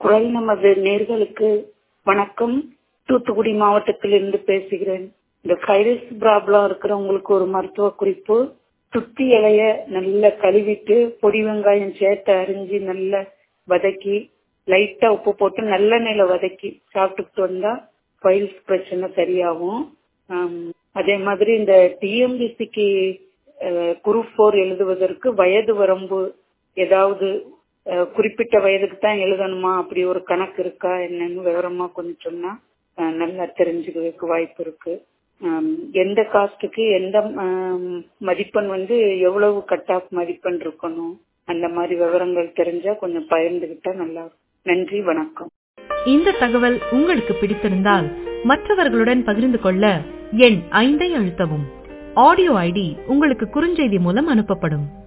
குரல் நமது நேர்களுக்கு வணக்கம் தூத்துக்குடி மாவட்டத்திலிருந்து பேசுகிறேன் இந்த கைரஸ் ப்ராப்ளம் இருக்கிறவங்களுக்கு ஒரு மருத்துவ குறிப்பு சுத்தி இலைய நல்லா கழுவிட்டு பொடி வெங்காயம் சேர்த்து அரிஞ்சு நல்லா வதக்கி லைட்டா உப்பு போட்டு நல்லெண்ணெயில வதக்கி சாப்பிட்டுக்கிட்டு வந்தா பைல்ஸ் பிரச்சனை சரியாகும் ஆம், அதே மாதிரி இந்த டிஎம்பிசிக்கு குரூப் ஃபோர் எழுதுவதற்கு வயது வரம்பு ஏதாவது அஹ், குறிப்பிட்ட வயதுக்கு தான் எழுதணுமா அப்படி ஒரு கணக்கு இருக்கா என்னன்னு விவரமா கொஞ்சம் சொன்னா அஹ், நல்லா தெரிஞ்சுக்கிறதுக்கு வாய்ப்பு இருக்கு ஆம், எந்த காஸ்டுக்கு எந்த ஆம், மதிப்பெண் வந்து எவ்வளவு கட் ஆஃப் மதிப்பெண் இருக்கணும் அந்த மாதிரி விவரங்கள் தெரிஞ்சா கொஞ்சம் பகிர்ந்துகிட்டா நல்லா இருக்கும் நன்றி வணக்கம் இந்த தகவல் உங்களுக்கு பிடித்திருந்தால் மற்றவர்களுடன் பகிர்ந்து கொள்ள எண் ஐந்தை அழுத்தவும் ஆடியோ ஐடி உங்களுக்கு குறுஞ்செய்தி மூலம் அனுப்பப்படும்